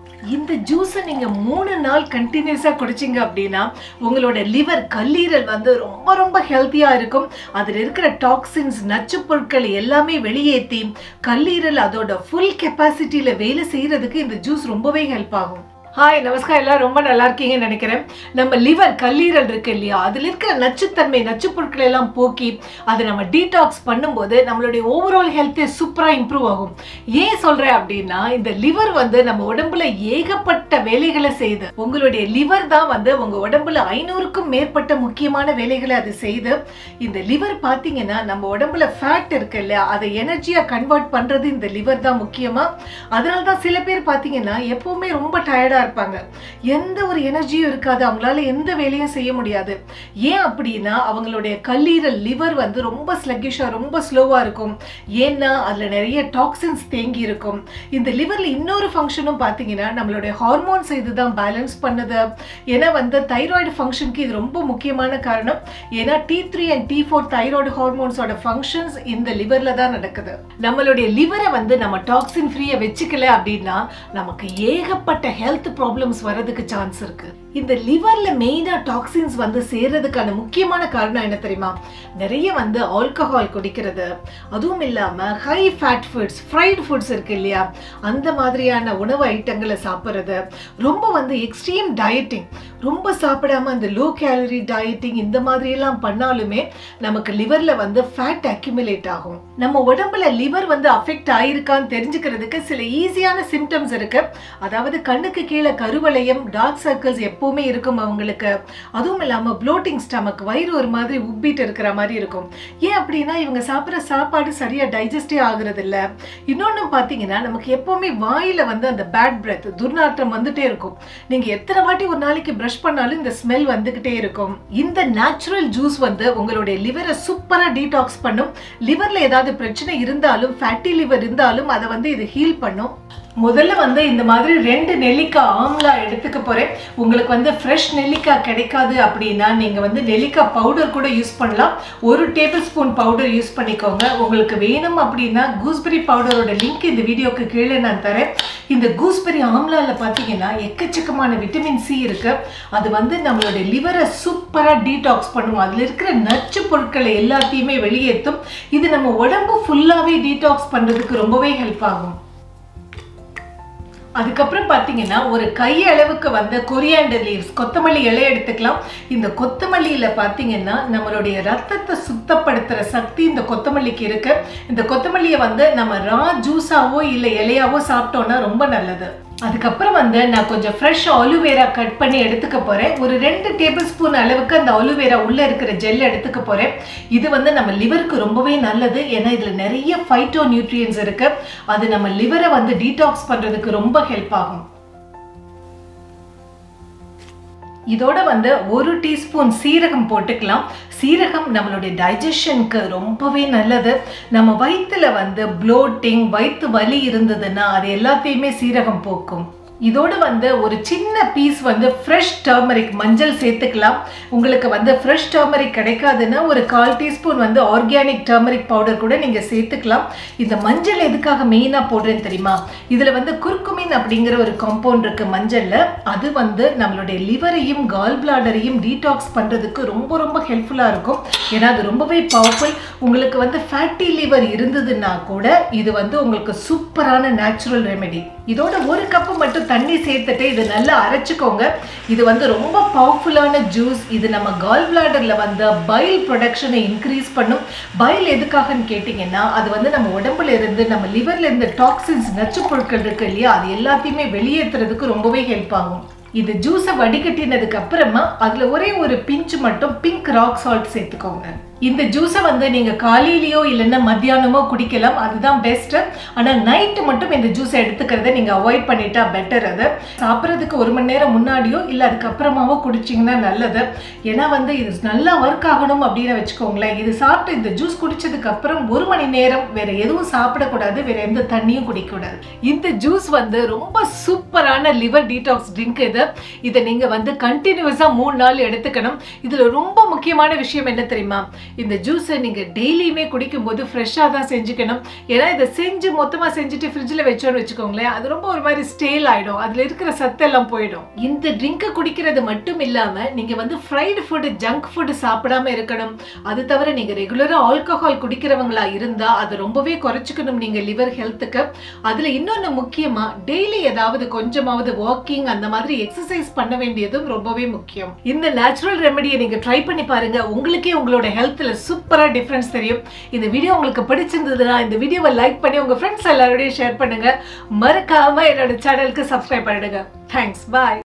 இந்த ஜூஸை நீங்க மூணு நாள் கண்டினியூஸா குடிச்சீங்க அப்படின்னா உங்களோட லிவர் கல்லீரல் வந்து ரொம்ப ரொம்ப ஹெல்த்தியா இருக்கும் அதில் இருக்கிற டாக்ஸின்ஸ் நச்சு பொருட்கள் எல்லாமே வெளியேற்றி கல்லீரல் அதோட ஃபுல் கெப்பாசிட்டியில வேலை செய்யறதுக்கு இந்த ஜூஸ் ரொம்பவே ஹெல்ப் ஆகும் ஹாய் நமஸ்கார் எல்லாம் ரொம்ப நல்லா இருக்கீங்கன்னு நினைக்கிறேன் நம்ம லிவர் கல்லீரல் இருக்கு இல்லையா அதில் இருக்கிற நச்சுத்தன்மை நச்சு பொருட்களை எல்லாம் போக்கி அதை நம்ம டீடாக்ஸ் பண்ணும்போது நம்மளுடைய ஓவரால் ஹெல்த்தே சூப்பராக இம்ப்ரூவ் ஆகும் ஏன் சொல்கிறேன் அப்படின்னா இந்த லிவர் வந்து நம்ம உடம்புல ஏகப்பட்ட வேலைகளை செய்யுது உங்களுடைய லிவர் தான் வந்து உங்கள் உடம்புல ஐநூறுக்கும் மேற்பட்ட முக்கியமான வேலைகளை அது செய்து இந்த லிவர் பார்த்தீங்கன்னா நம்ம உடம்புல ஃபேட் இருக்கு இல்லையா அதை எனர்ஜியாக கன்வெர்ட் பண்ணுறது இந்த லிவர் தான் முக்கியமாக அதனால தான் சில பேர் பார்த்தீங்கன்னா எப்பவுமே ரொம்ப டயர்டாக இருப்பாங்க எந்த ஒரு எனர்ஜியும் இருக்காது அவங்களால எந்த வேலையும் செய்ய முடியாது ஏன் அப்படின்னா அவங்களுடைய கல்லீரல் லிவர் வந்து ரொம்ப ஸ்லக்கிஷாக ரொம்ப ஸ்லோவாக இருக்கும் ஏன்னா அதில் நிறைய டாக்ஸின்ஸ் தேங்கி இருக்கும் இந்த லிவரில் இன்னொரு ஃபங்க்ஷனும் பார்த்தீங்கன்னா நம்மளுடைய ஹார்மோன்ஸ் இதுதான் பேலன்ஸ் பண்ணுது ஏன்னா வந்து தைராய்டு ஃபங்க்ஷனுக்கு இது ரொம்ப முக்கியமான காரணம் ஏன்னா T three and T four thyroid ஹார்மோன்ஸோட ஃபங்க்ஷன்ஸ் இந்த லிவரில் தான் நடக்குது நம்மளுடைய லிவரை வந்து நம்ம டாக்ஸின் ஃப்ரீயை வச்சுக்கல அப்படின்னா நமக்கு ஏகப்பட்ட ஹெல்த் ப்ராப்ளம்ஸ் வரதுக்கு சான்ஸ் இருக்கு இந்த லிவர்ல மெயினா டாக்ஸின்ஸ் வந்து சேர்றதுக்கான முக்கியமான காரணம் என்ன தெரியுமா நிறைய வந்து ஆல்கஹால் குடிக்கிறது அதுவும் இல்லாம high fat foods fried foods இருக்கு இல்லையா அந்த மாதிரியான உணவு ஐட்டங்களை சாப்பிட்றது ரொம்ப வந்து எக்ஸ்ட்ரீம் டயட்டிங் ரொம்ப சாப்பிடாம அந்த லோ கேலரி டயட்டிங் இந்த மாதிரி எல்லாம் பண்ணாலுமே நமக்கு லிவர்ல வந்து ஃபேட் அக்யூமுலேட் ஆகும் நம்ம உடம்புல லிவர் வந்து அஃபெக்ட் ஆயிருக்கான்னு தெரிஞ்சுக்கிறதுக்கு சில ஈஸியான சிம்டம்ஸ் இருக்கு அதாவது கண்ணுக்கு கீழே கருவளையம் டார்க் சர்க்கிள்ஸ் எப்பவுமே இருக்கும் அவங்களுக்கு அதுவும் இல்லாம ப்ளோட்டிங் ஸ்டமக் வயிறு ஒரு மாதிரி உப்பிட்டு இருக்கிற மாதிரி இருக்கும் ஏன் அப்படின்னா இவங்க சாப்பிட்ற சாப்பாடு சரியா டைஜஸ்டே ஆகுறது இல்ல இன்னொன்னு பாத்தீங்கன்னா நமக்கு எப்பவுமே வாயில வந்து அந்த பேட் பிரெத் துர்நாற்றம் வந்துட்டே இருக்கும் நீங்க எத்தனை வாட்டி ஒரு நாளைக்கு பிரஷ் பண்ணாலும் இந்த ஸ்மெல் வந்துகிட்டே இருக்கும் இந்த நேச்சுரல் ஜூஸ் வந்து உங்களுடைய லிவரை சூப்பரா டீடாக்ஸ் பண்ணும் லிவர்ல ஏதாவது பிரச்சனை இருந்தாலும் ஃபேட்டி லிவர் இருந்தாலும் அதை வந்து இது ஹீல் பண்ணும் முதல்ல வந்து இந்த மாதிரி ரெண்டு நெல்லிக்காய் ஆம்லா எடுத்துக்க போறேன் உங்களுக்கு வந்து ஃப்ரெஷ் நெல்லிக்காய் கிடைக்காது அப்படின்னா நீங்க வந்து நெல்லிக்காய் பவுடர் கூட யூஸ் பண்ணலாம் ஒரு டேபிள் ஸ்பூன் பவுடர் யூஸ் பண்ணிக்கோங்க உங்களுக்கு வேணும் அப்படின்னா கூஸ்பெரி பவுடரோட லிங்க் இந்த வீடியோக்கு கீழே நான் தரேன் இந்த கூஸ்பெரி ஆம்லால பார்த்தீங்கன்னா எக்கச்சக்கமான விட்டமின் சி இருக்கு அது வந்து நம்மளுடைய லிவரை சூப்பராக டீடாக்ஸ் பண்ணும் அதில் இருக்கிற நச்சு பொருட்களை எல்லாத்தையுமே வெளியேற்றும் இது நம்ம உடம்பு ஃபுல்லாகவே டீடாக்ஸ் பண்ணுறதுக்கு ரொம்பவே ஹெல்ப் ஆகும் அதுக்கப்புறம் பார்த்தீங்கன்னா ஒரு கை அளவுக்கு வந்து கொரியாண்டர் லீவ்ஸ் கொத்தமல்லி இலை எடுத்துக்கலாம் இந்த கொத்தமல்லியில் பார்த்தீங்கன்னா நம்மளுடைய ரத்தத்தை சுத்தப்படுத்துகிற சக்தி இந்த கொத்தமல்லிக்கு இருக்கு இந்த கொத்தமல்லியை வந்து நம்ம ரா ஜூஸாவோ இல்லை இலையாவோ சாப்பிட்டோன்னா ரொம்ப நல்லது அதுக்கப்புறம் வந்து நான் கொஞ்சம் ஃப்ரெஷ் அலுவேரா கட் பண்ணி எடுத்துக்க போகிறேன் ஒரு ரெண்டு டேபிள் ஸ்பூன் அளவுக்கு அந்த அலுவேரா உள்ளே இருக்கிற ஜெல் எடுத்துக்க போகிறேன் இது வந்து நம்ம லிவருக்கு ரொம்பவே நல்லது ஏன்னா இதில் நிறைய ஃபைட்டோ நியூட்ரியன்ஸ் இருக்குது அது நம்ம லிவரை வந்து டீடாக்ஸ் பண்ணுறதுக்கு ரொம்ப ஹெல்ப் ஆகும் இதோட வந்து ஒரு டீஸ்பூன் சீரகம் போட்டுக்கலாம் சீரகம் நம்மளுடைய டைஜஷனுக்கு ரொம்பவே நல்லது நம்ம வயிற்றுல வந்து ப்ளோட்டிங் வயிற்று வலி இருந்ததுன்னா அது எல்லாத்தையுமே சீரகம் போக்கும் இதோட வந்து ஒரு சின்ன பீஸ் வந்து ஃப்ரெஷ் டர்மரிக் மஞ்சள் சேர்த்துக்கலாம் உங்களுக்கு வந்து ஃப்ரெஷ் டர்மரிக் கிடைக்காதுன்னா ஒரு கால் டீஸ்பூன் வந்து ஆர்கானிக் டர்மரிக் பவுடர் கூட நீங்கள் சேர்த்துக்கலாம் இந்த மஞ்சள் எதுக்காக மெயினாக போடுறேன்னு தெரியுமா இதில் வந்து குர்குமின் அப்படிங்கிற ஒரு காம்பவுண்ட் இருக்குது மஞ்சளில் அது வந்து நம்மளுடைய லிவரையும் கால் பிளாடரையும் டீடாக்ஸ் பண்ணுறதுக்கு ரொம்ப ரொம்ப ஹெல்ப்ஃபுல்லாக இருக்கும் ஏன்னா அது ரொம்பவே பவர்ஃபுல் உங்களுக்கு வந்து ஃபேட்டி லிவர் இருந்ததுன்னா கூட இது வந்து உங்களுக்கு சூப்பரான நேச்சுரல் ரெமெடி இதோட ஒரு கப்பு மட்டும் தண்ணி சேர்த்துட்டு இது நல்லா அரைச்சிக்கோங்க இது வந்து ரொம்ப பவர்ஃபுல்லான ஜூஸ் இது நம்ம கால் பிளாடர்ல வந்து பைல் ப்ரொடக்ஷனை இன்க்ரீஸ் பண்ணும் பைல் எதுக்காகன்னு கேட்டிங்கன்னா அது வந்து நம்ம உடம்புல இருந்து நம்ம லிவர்ல இருந்து டாக்ஸின்ஸ் நச்சு பொருட்கள் இருக்கு இல்லையா அது எல்லாத்தையுமே வெளியேற்றுறதுக்கு ரொம்பவே ஹெல்ப் ஆகும் இது ஜூஸை வடிகட்டினதுக்கு அப்புறமா அதுல ஒரே ஒரு பிஞ்ச் மட்டும் பிங்க் ராக் சால்ட் சேர்த்துக்கோங்க இந்த ஜூஸை வந்து நீங்க காலையிலயோ இல்லைன்னா மத்தியானமோ குடிக்கலாம் அதுதான் பெஸ்ட் ஆனா நைட்டு மட்டும் இந்த ஜூஸை எடுத்துக்கிறத நீங்க அவாய்ட் பண்ணிட்டா பெட்டர் அது சாப்பிட்றதுக்கு ஒரு மணி நேரம் முன்னாடியோ இல்லை அதுக்கப்புறமாவோ குடிச்சிங்கன்னா நல்லது ஏன்னா வந்து இது நல்லா ஒர்க் ஆகணும் அப்படின்னு வச்சுக்கோங்களேன் இது சாப்பிட்டு இந்த ஜூஸ் குடிச்சதுக்கு அப்புறம் ஒரு மணி நேரம் வேற எதுவும் சாப்பிடக்கூடாது வேற எந்த தண்ணியும் குடிக்கக்கூடாது இந்த ஜூஸ் வந்து ரொம்ப சூப்பரான லிவர் டீடாக்ஸ் ட்ரிங்க் இது இதை நீங்க வந்து கண்டினியூஸா மூணு நாள் எடுத்துக்கணும் இதுல ரொம்ப முக்கியமான விஷயம் என்ன தெரியுமா இந்த ஜூஸை நீங்க டெய்லியுமே குடிக்கும்போது ஃப்ரெஷ்ஷாக தான் செஞ்சுக்கணும் ஏன்னா இதை செஞ்சு மொத்தமா செஞ்சுட்டு ஃப்ரிட்ஜில் வச்சோன்னு வச்சுக்கோங்களேன் அது ரொம்ப ஒரு மாதிரி ஸ்டேல் ஆயிடும் அதுல இருக்கிற சத்தெல்லாம் போயிடும் இந்த ட்ரிங்கை குடிக்கிறது மட்டும் இல்லாம நீங்க வந்து ஃப்ரைடு ஃபுட்டு ஜங்க் ஃபுட்டு சாப்பிடாம இருக்கணும் அது தவிர நீங்க ரெகுலரா ஆல்கஹால் குடிக்கிறவங்களா இருந்தா அதை ரொம்பவே குறைச்சிக்கணும் நீங்க லிவர் ஹெல்த்துக்கு அதுல இன்னொன்னு முக்கியமா டெய்லி ஏதாவது கொஞ்சமாவது வாக்கிங் அந்த மாதிரி எக்ஸசைஸ் பண்ண வேண்டியதும் ரொம்பவே முக்கியம் இந்த நேச்சுரல் ரெமெடியை நீங்க ட்ரை பண்ணி பாருங்க உங்களுக்கே உங்களோட ஹெல்த்ல சூப்பரா டிஃபரன்ஸ் தெரியும் இந்த வீடியோ உங்களுக்கு பிடிச்சிருந்ததுன்னா இந்த வீடியோவை லைக் பண்ணி உங்க ஃப்ரெண்ட்ஸ் எல்லாரோடையும் ஷேர் பண்ணுங்க மறக்காம என்னோட சேனலுக்கு சப்ஸ்கிரைப் பண்ணிடுங்க தேங்க்ஸ் பாய்